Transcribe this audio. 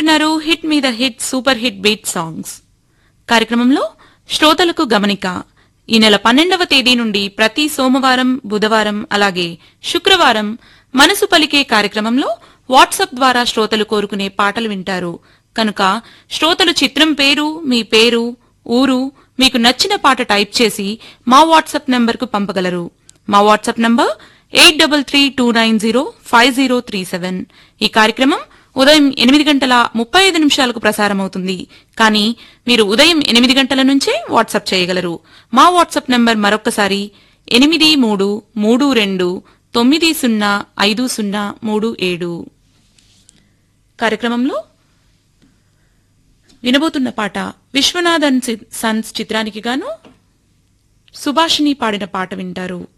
వింటున్నారు హిట్ మీద hit super hit beat songs కార్యక్రమంలో శ్రోతలకు గమనిక ఈ నెల పన్నెండవ తేదీ నుండి ప్రతి సోమవారం బుధవారం అలాగే శుక్రవారం మనసు పలికే కార్యక్రమంలో వాట్సాప్ ద్వారా శ్రోతలు కోరుకునే పాటలు వింటారు కనుక శ్రోతలు చిత్రం పేరు మీ పేరు ఊరు మీకు నచ్చిన పాట టైప్ చేసి మా వాట్సాప్ నంబర్కు పంపగలరు మా WhatsApp number eight double three two nine zero five zero three seven ఈ కార్యక్రమం ఉదయం ఎనిమిది గంటల ముప్పై ఐదు నిమిషాలకు ప్రసారమవుతుంది కానీ మీరు ఉదయం ఎనిమిది గంటల నుంచే వాట్సాప్ చేయగలరు మా వాట్సాప్ నంబర్ మరొక్కసారి ఎనిమిది మూడు మూడు రెండు తొమ్మిది సున్నా ఐదు సున్నా మూడు ఏడు కార్యక్రమంలో వినబోతున్న పాట విశ్వనాథన్ సి- సన్స్ చిత్రానికి గాను సుభాషిణి పాడిన పాట వింటారు